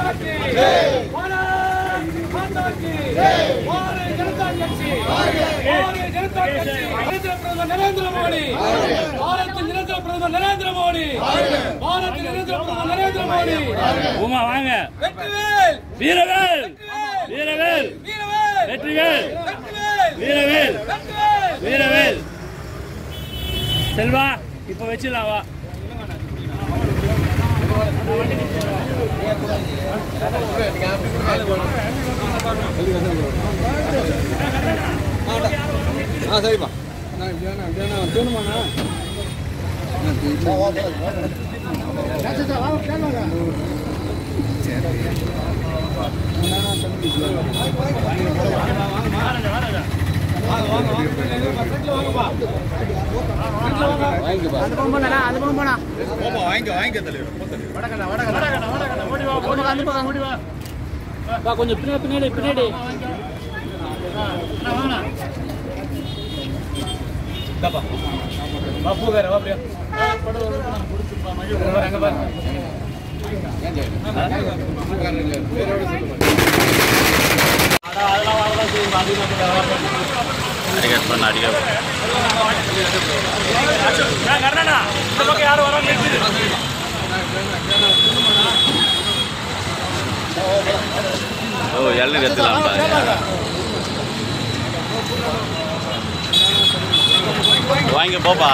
கி பாரத் மாதா கி பாரதிய ஜனதா கட்சி பாரதிய ஜனதா கட்சி நரேந்திர பிரதமர் நரேந்திர மோடி பாரத் நிரந்தர பிரதமர் நரேந்திர மோடி பாரத் நிரந்தர பிரதமர் நரேந்திர மோடி உமா வாங்க வெற்றிவேல் வீரவேல் வெற்றிவேல் வீரவேல் வீரவேல் வெற்றிவேல் வெற்றிவேல் வீரவேல் வெற்றிவேல் வீரவேல் செல்வா இப்ப வச்சிடலாம் வா வா கொஞ்சம் பின்னாடி பின்னாடி பின்னாடி அடிக்கட் பண்ண அடிக்கட் கர்ணனா இந்த பக்கம் யாரும் வராங்க ஓ எள்ளு கத்துலாம் பாருங்க வாங்க போப்பா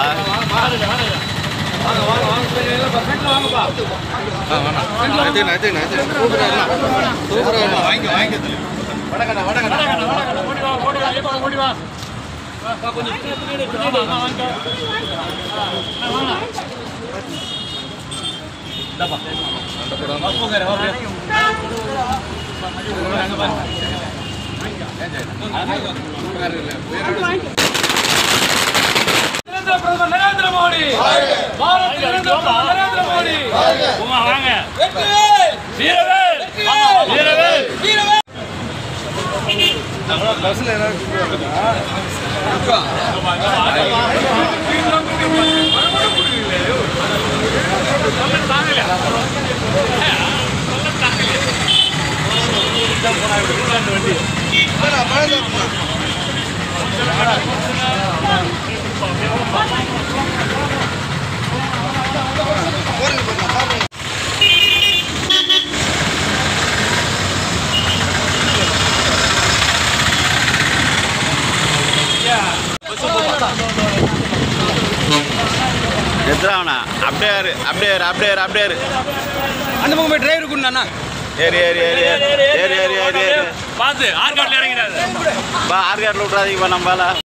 ஓடி வா ஓடி வா ஏப்பா ஓடி வா வா கொஞ்சம் பின்னாடி பின்னாடி வாங்க நரேந்திர பிரதமர் நரேந்திர மோடி பாரத் நிரந்தர பிரதமர் நரேந்திர மோடி உமா வாங்க வெற்றிவேல் வீரவேல் வீரவேல் வீரவேல் எத்தனை அப்படியே ஏறு அப்படியே ஏறு அப்படியே ஏறு அப்படியே ஏறு அந்த பக்கம் போய் டிரைவர் கொண்டாண்ணா ஏறி ஏறி ஏறி ஏறி ஏறி ஏறி ஏறி ஏறி பார்த்து ஆற்காட்டில் இறங்கிறாரு பா ஆர்காட்டில் விட்றாதீங்கப்பா நம்மளால